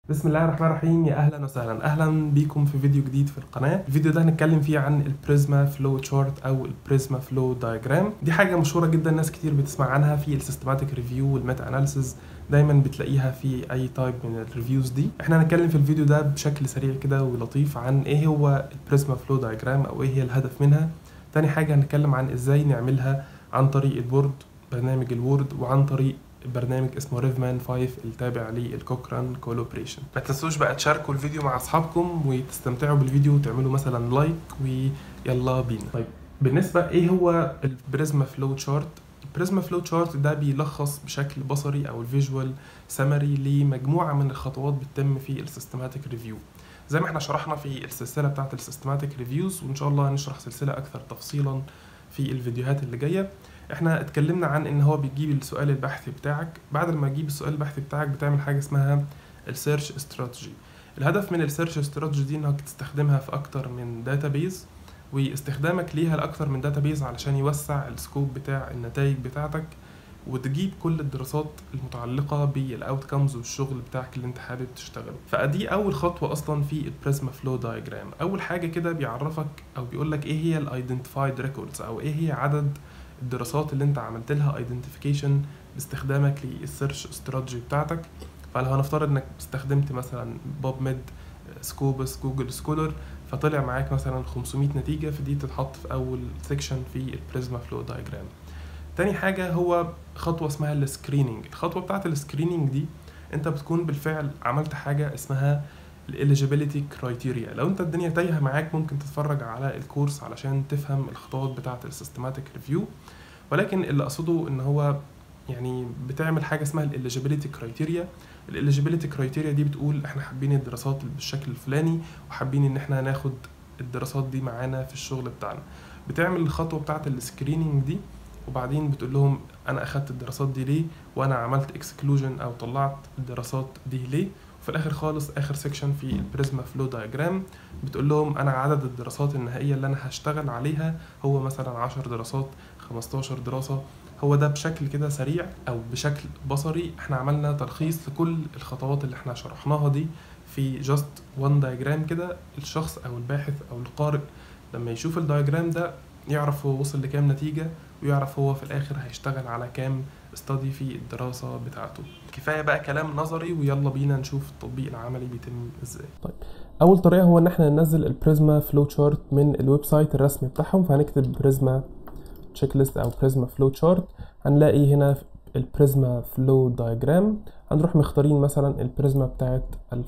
بسم الله الرحمن الرحيم يا اهلا وسهلا اهلا بيكم في فيديو جديد في القناه الفيديو ده هنتكلم فيه عن البريزما فلو تشارت او البريزما فلو دايجرام دي حاجه مشهوره جدا ناس كتير بتسمع عنها في السيستماتيك ريفيو والميتا اناليسيز دايما بتلاقيها في اي تايب من الريفيوز دي احنا هنتكلم في الفيديو ده بشكل سريع كده ولطيف عن ايه هو البريزما فلو دايجرام او ايه هي الهدف منها تاني حاجه هنتكلم عن ازاي نعملها عن طريق الوورد برنامج الوورد وعن طريق برنامج اسمه ريفمان 5 التابع للكوكران كولوبريشن ما تنسوش بقى تشاركوا الفيديو مع اصحابكم وتستمتعوا بالفيديو وتعملوا مثلا لايك ويلا بينا طيب بالنسبه ايه هو البريزما فلو تشارت البريزما فلو تشارت ده بيلخص بشكل بصري او الفيجوال سمري لمجموعه من الخطوات بتتم في السيستماتيك ريفيو زي ما احنا شرحنا في السلسله بتاعه السيستماتيك ريفيوز وان شاء الله هنشرح سلسله اكثر تفصيلا في الفيديوهات اللي جايه احنا اتكلمنا عن ان هو بيجيب السؤال البحثي بتاعك بعد ما يجيب السؤال البحثي بتاعك بتعمل حاجه اسمها السيرش استراتيجي الهدف من السيرش استراتيجي دي انك تستخدمها في اكتر من داتابيز واستخدامك ليها لاكتر من داتابيز علشان يوسع السكوب بتاع النتائج بتاعتك وتجيب كل الدراسات المتعلقه بالاوتكمز والشغل بتاعك اللي انت حابب تشتغله فادي اول خطوه اصلا في البريزما فلو دايجرام اول حاجه كده بيعرفك او بيقول لك ايه هي الايدنتيفايد ريكوردز او ايه هي عدد الدراسات اللي انت عملت لها ايدنتيفيكيشن باستخدامك للسيرش استراتيجي بتاعتك فلو هنفترض انك استخدمت مثلا بوب ميد سكوبس جوجل سكولر فطلع معاك مثلا 500 نتيجة فدي تتحط في أول سيكشن في البريزما فلو دايجرام تاني حاجة هو خطوة اسمها السكريننج الخطوة بتاعت السكريننج دي انت بتكون بالفعل عملت حاجة اسمها الاليجيبيليتي كرايتيريا لو انت الدنيا تايهه معاك ممكن تتفرج على الكورس علشان تفهم الخطوات بتاعه السيستماتيك ريفيو ولكن اللي اقصده ان هو يعني بتعمل حاجه اسمها الاليجيبيليتي كرايتيريا الاليجيبيليتي كرايتيريا دي بتقول احنا حابين الدراسات بالشكل الفلاني وحابين ان احنا ناخد الدراسات دي معانا في الشغل بتاعنا بتعمل الخطوه بتاعه السكريننج دي وبعدين بتقول لهم انا اخدت الدراسات دي ليه وانا عملت اكسكلوجن او طلعت الدراسات دي ليه في الاخر خالص اخر سيكشن في البريزما فلو دايجرام بتقول لهم انا عدد الدراسات النهائيه اللي انا هشتغل عليها هو مثلا 10 دراسات 15 دراسه هو ده بشكل كده سريع او بشكل بصري احنا عملنا تلخيص لكل الخطوات اللي احنا شرحناها دي في جاست وان دايجرام كده الشخص او الباحث او القارئ لما يشوف الدايجرام ده يعرف هو وصل لكام نتيجه ويعرف هو في الاخر هيشتغل على كام استادي في الدراسة بتاعته كفاية بقى كلام نظري ويلا بينا نشوف التطبيق العملي بيتم ازاي طيب اول طريقه هو ان احنا ننزل البريزما فلو تشارت من الويب سايت الرسمي بتاعهم فهنكتب بريزما تشيك ليست او بريزما فلو تشارت هنلاقي هنا البريزما فلو دايجرام هنروح مختارين مثلا البريزما بتاعت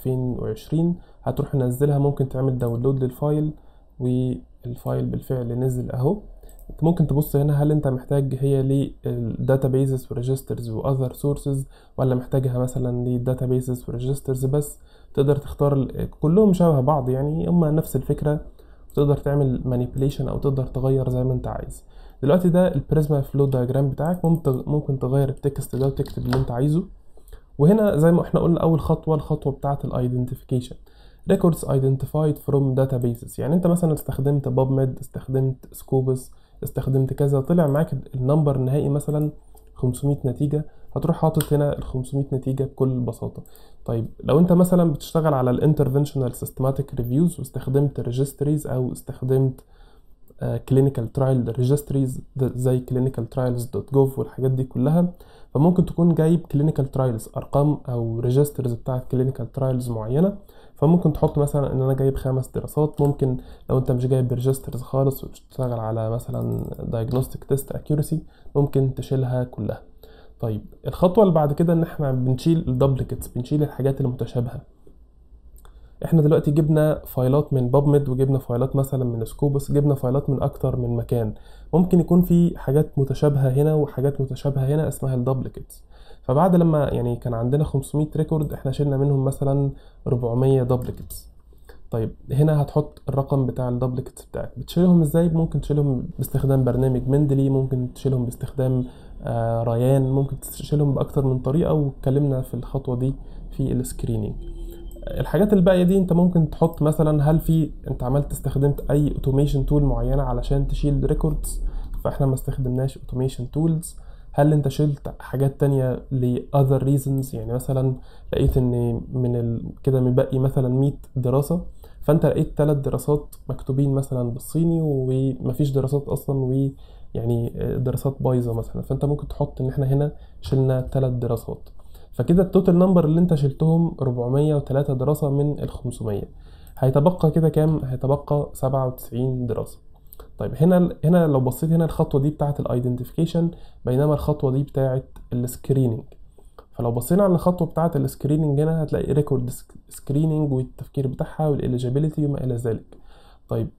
2020 هتروح ننزلها ممكن تعمل داونلود للفايل والفايل بالفعل نزل اهو ممكن تبص هنا هل انت محتاج هي للداتابيزز وريجسترز واذر سورسز ولا محتاجها مثلا للداتابيزز وريجسترز بس تقدر تختار كلهم شبه بعض يعني هما نفس الفكره وتقدر تعمل مانيبيوليشن او تقدر تغير زي ما انت عايز دلوقتي ده البريزما فلو دايجرام بتاعك ممكن تغير التكست ده وتكتب اللي انت عايزه وهنا زي ما احنا قلنا اول خطوه الخطوه بتاعه الايدنتيفيكيشن records identified from databases يعني انت مثلا استخدمت باب ميد استخدمت سكوبس استخدمت كذا طلع معاك النمبر النهائي مثلا 500 نتيجة هتروح حاطط هنا ال 500 نتيجة بكل بساطة طيب لو انت مثلا بتشتغل على الانترفنشنال سيستماتيك ريفيوز واستخدمت ريجستريز او استخدمت كلينيكال ترايل ريجستريز زي كلينيكال ترايلز دوت جوف والحاجات دي كلها فممكن تكون جايب كلينيكال ترايلز ارقام او ريجسترز بتاعت كلينيكال ترايلز معينه فممكن تحط مثلا ان انا جايب خمس دراسات ممكن لو انت مش جايب ريجسترز خالص وبتشتغل على مثلا diagnostic test accuracy ممكن تشيلها كلها طيب الخطوه اللي بعد كده ان احنا بنشيل الدبليكتس بنشيل الحاجات المتشابهه احنا دلوقتي جبنا فايلات من بابميد وجبنا فايلات مثلا من سكوبس جبنا فايلات من اكتر من مكان ممكن يكون في حاجات متشابهه هنا وحاجات متشابهه هنا اسمها الدبليكتس فبعد لما يعني كان عندنا 500 ريكورد احنا شلنا منهم مثلا 400 دبليكتس طيب هنا هتحط الرقم بتاع الدبليكتس بتاعك بتشيلهم ازاي ممكن تشيلهم باستخدام برنامج مندلي ممكن تشيلهم باستخدام آه ريان ممكن تشيلهم باكتر من طريقه واتكلمنا في الخطوه دي في السكرينينج الحاجات الباقيه دي انت ممكن تحط مثلا هل في انت عملت استخدمت اي اوتوميشن تول معينه علشان تشيل ريكوردز فاحنا ما استخدمناش اوتوميشن تولز هل انت شلت حاجات تانية ل other reasons يعني مثلا لقيت ان من ال... كده مبقي مثلا 100 دراسة فانت لقيت ثلاث دراسات مكتوبين مثلا بالصيني ومفيش دراسات اصلا ويعني دراسات بايظة مثلا فانت ممكن تحط ان احنا هنا شلنا ثلاث دراسات فكده التوتال نمبر اللي انت شلتهم 403 دراسة من ال 500 هيتبقى كده كام هيتبقى 97 دراسة طيب هنا هنا لو بصيت هنا الخطوة دي بتاعة الايدنتيفيكيشن بينما الخطوة دي بتاعة السكريننج فلو بصينا على الخطوة بتاعة السكريننج هنا هتلاقي ريكورد سكريننج والتفكير بتاعها والإليجابيليتي وما إلى ذلك طيب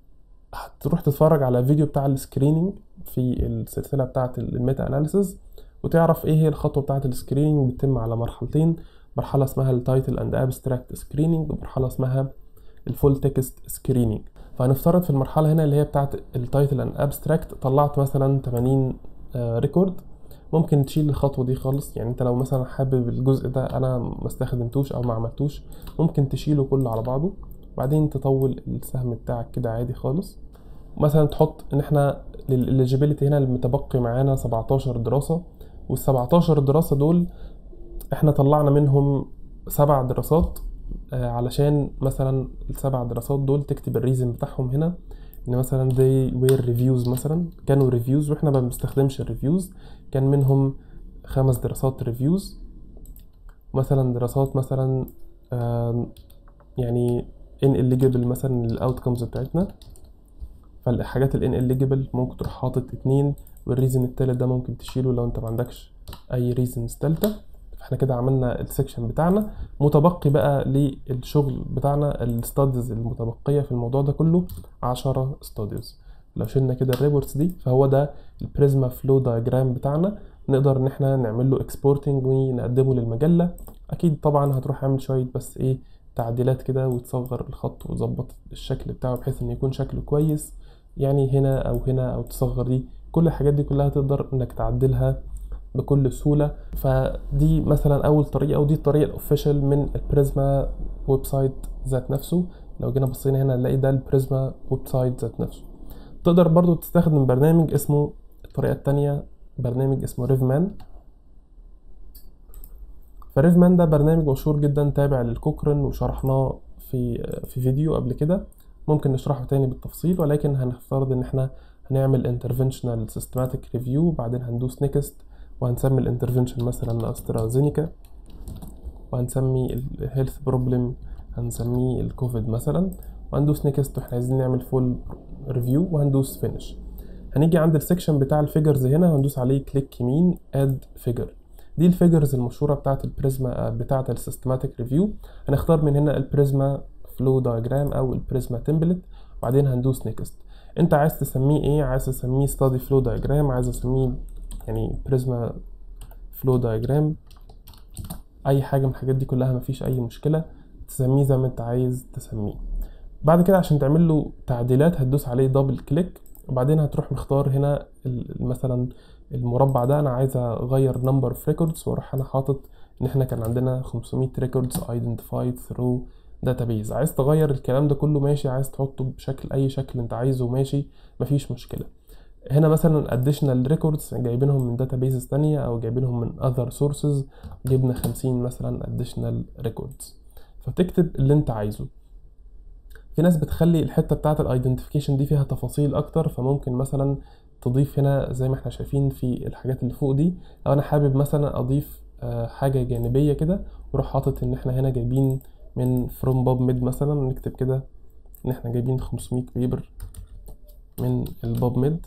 هتروح تتفرج على فيديو بتاع السكريننج في السلسلة بتاعة الميتا اناليسز وتعرف ايه هي الخطوة بتاعة السكريننج بتتم على مرحلتين مرحلة اسمها التايتل اند ابستراكت سكريننج ومرحلة اسمها الفول تكست سكريننج فهنفترض في المرحلة هنا اللي هي بتاعة التايتل اند ابستراكت طلعت مثلا 80 ريكورد ممكن تشيل الخطوة دي خالص يعني انت لو مثلا حابب الجزء ده انا ما استخدمتوش او ما عملتوش ممكن تشيله كله على بعضه بعدين تطول السهم بتاعك كده عادي خالص مثلا تحط ان احنا للإليجيبيليتي هنا المتبقي معانا 17 دراسة وال 17 دراسة دول احنا طلعنا منهم سبع دراسات آه علشان مثلا السبع دراسات دول تكتب الريزن بتاعهم هنا ان مثلا they were reviews مثلا كانوا ريفيوز واحنا ما بنستخدمش الريفيوز كان منهم خمس دراسات ريفيوز مثلا دراسات مثلا آه يعني ineligible مثلا الاوتكمز بتاعتنا فالحاجات ال ineligible ممكن تروح حاطط اتنين والريزن التالت ده ممكن تشيله لو انت ما عندكش اي ريزنز تالتة احنا كده عملنا السكشن بتاعنا متبقي بقى للشغل بتاعنا الستاديز المتبقية في الموضوع ده كله عشرة ستاديز لو شلنا كده الريبورتس دي فهو ده البريزما فلو دايجرام بتاعنا نقدر ان احنا نعمل له اكسبورتنج ونقدمه للمجلة اكيد طبعا هتروح اعمل شوية بس ايه تعديلات كده وتصغر الخط وتظبط الشكل بتاعه بحيث ان يكون شكله كويس يعني هنا او هنا او تصغر دي كل الحاجات دي كلها تقدر انك تعدلها بكل سهولة فدي مثلا أول طريقة ودي الطريقة الأوفيشال من البريزما ويب سايت ذات نفسه لو جينا بصينا هنا نلاقي ده البريزما ويب سايت ذات نفسه تقدر برضو تستخدم برنامج اسمه الطريقة التانية برنامج اسمه ريفمان فريفمان ده برنامج مشهور جدا تابع للكوكرن وشرحناه في في فيديو قبل كده ممكن نشرحه تاني بالتفصيل ولكن هنفترض ان احنا هنعمل interventional systematic review وبعدين هندوس next وهنسمي الانترفنشن مثلا استرازينيكا وهنسمي الهيلث بروبلم هنسميه الكوفيد مثلا وهندوس نيكست واحنا عايزين نعمل فول ريفيو وهندوس فينش هنيجي عند السكشن بتاع الفيجرز هنا هندوس عليه كليك يمين اد فيجر دي الفيجرز المشهوره بتاعه البريزما بتاعه السيستماتيك ريفيو هنختار من هنا البريزما فلو دايجرام او البريزما تمبلت وبعدين هندوس نيكست انت عايز تسميه ايه عايز تسميه ستادي فلو دايجرام عايز تسميه يعني بريزما فلو دايجرام اي حاجه من الحاجات دي كلها مفيش اي مشكله تسميه زي ما انت عايز تسميه بعد كده عشان تعمل له تعديلات هتدوس عليه دبل كليك وبعدين هتروح مختار هنا مثلا المربع ده انا عايز اغير نمبر اوف ريكوردز واروح انا حاطط ان احنا كان عندنا 500 ريكوردز ايدنتيفايد ثرو داتابيز عايز تغير الكلام ده كله ماشي عايز تحطه بشكل اي شكل انت عايزه ماشي مفيش مشكله هنا مثلا additional records جايبينهم من databases تانية أو جايبينهم من other sources جبنا خمسين مثلا additional records فتكتب اللي انت عايزه في ناس بتخلي الحتة بتاعة الايدنتيفيكيشن دي فيها تفاصيل أكتر فممكن مثلا تضيف هنا زي ما احنا شايفين في الحاجات اللي فوق دي لو أنا حابب مثلا أضيف حاجة جانبية كده وأروح حاطط إن احنا هنا جايبين من from PubMed مثلا نكتب كده إن احنا جايبين 500 بيبر من الباب ميد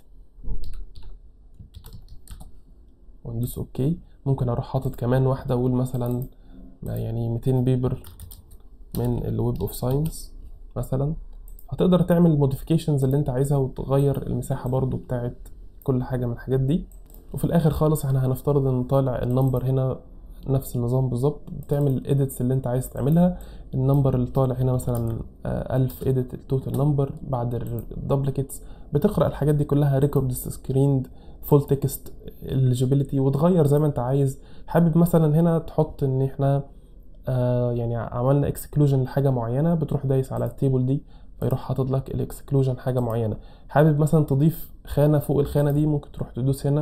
وندوس اوكي ممكن اروح حاطط كمان واحده اقول مثلا يعني 200 بيبر من الويب اوف ساينس مثلا هتقدر تعمل الموديفيكيشنز اللي انت عايزها وتغير المساحه برضو بتاعت كل حاجه من الحاجات دي وفي الاخر خالص احنا هنفترض ان طالع النمبر هنا نفس النظام بالظبط بتعمل الايديتس اللي انت عايز تعملها النمبر اللي طالع هنا مثلا ألف ايديت التوتال نمبر بعد الدبليكيتس بتقرا الحاجات دي كلها ريكوردز سكريند فول تكست اليجيبيليتي وتغير زي ما انت عايز حابب مثلا هنا تحط ان احنا آه يعني عملنا اكسكلوجن لحاجه معينه بتروح دايس على التيبل دي فيروح حاطط لك الاكسكلوجن حاجه معينه حابب مثلا تضيف خانه فوق الخانه دي ممكن تروح تدوس هنا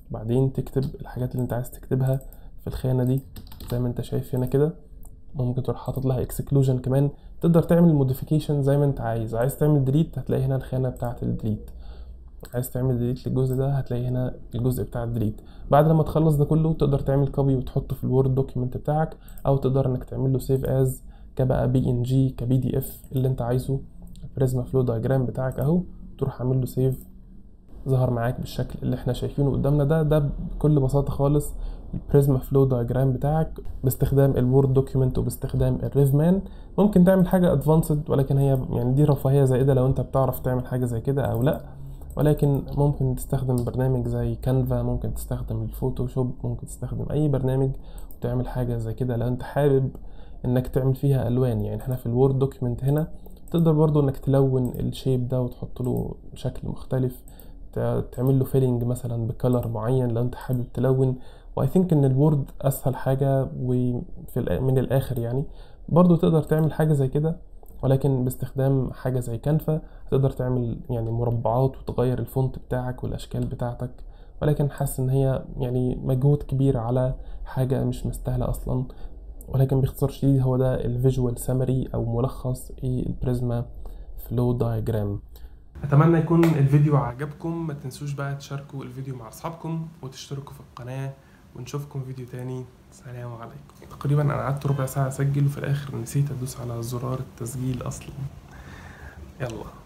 بعدين تكتب الحاجات اللي انت عايز تكتبها في الخانة دي زي ما انت شايف هنا كده ممكن تروح حاطط لها اكسكلوجن كمان تقدر تعمل موديفيكيشن زي ما انت عايز عايز تعمل ديليت هتلاقي هنا الخانة بتاعة الديليت عايز تعمل ديليت للجزء ده هتلاقي هنا الجزء بتاع الديليت بعد لما تخلص ده كله تقدر تعمل كوبي وتحطه في الوورد دوكيمنت بتاعك او تقدر انك تعمل له سيف از كبقى بي ان جي كبي دي اف اللي انت عايزه البريزما فلو دايجرام بتاعك اهو تروح عامل له سيف ظهر معاك بالشكل اللي احنا شايفينه قدامنا ده ده بكل بساطه خالص البريزما فلو دايجرام بتاعك باستخدام الوورد دوكيمنت وباستخدام الريف مان ممكن تعمل حاجه ادفانسد ولكن هي يعني دي رفاهيه زائده لو انت بتعرف تعمل حاجه زي كده او لا ولكن ممكن تستخدم برنامج زي كانفا ممكن تستخدم الفوتوشوب ممكن تستخدم اي برنامج وتعمل حاجه زي كده لو انت حابب انك تعمل فيها الوان يعني احنا في الوورد دوكيمنت هنا تقدر برضو انك تلون الشيب ده وتحط له شكل مختلف تعمل له فيلينج مثلا بكلر معين لو انت حابب تلون واي ثينك ان الوورد اسهل حاجه وفي من الاخر يعني برضو تقدر تعمل حاجه زي كده ولكن باستخدام حاجه زي كانفا تقدر تعمل يعني مربعات وتغير الفونت بتاعك والاشكال بتاعتك ولكن حاسس ان هي يعني مجهود كبير على حاجه مش مستاهله اصلا ولكن باختصار شديد هو ده الفيجوال سامري او ملخص ايه البريزما فلو دايجرام اتمنى يكون الفيديو عجبكم ما تنسوش بقى تشاركوا الفيديو مع اصحابكم وتشتركوا في القناه ونشوفكم فيديو تاني سلام عليكم تقريبا انا قعدت ربع ساعه اسجل وفي الاخر نسيت ادوس على زرار التسجيل اصلا يلا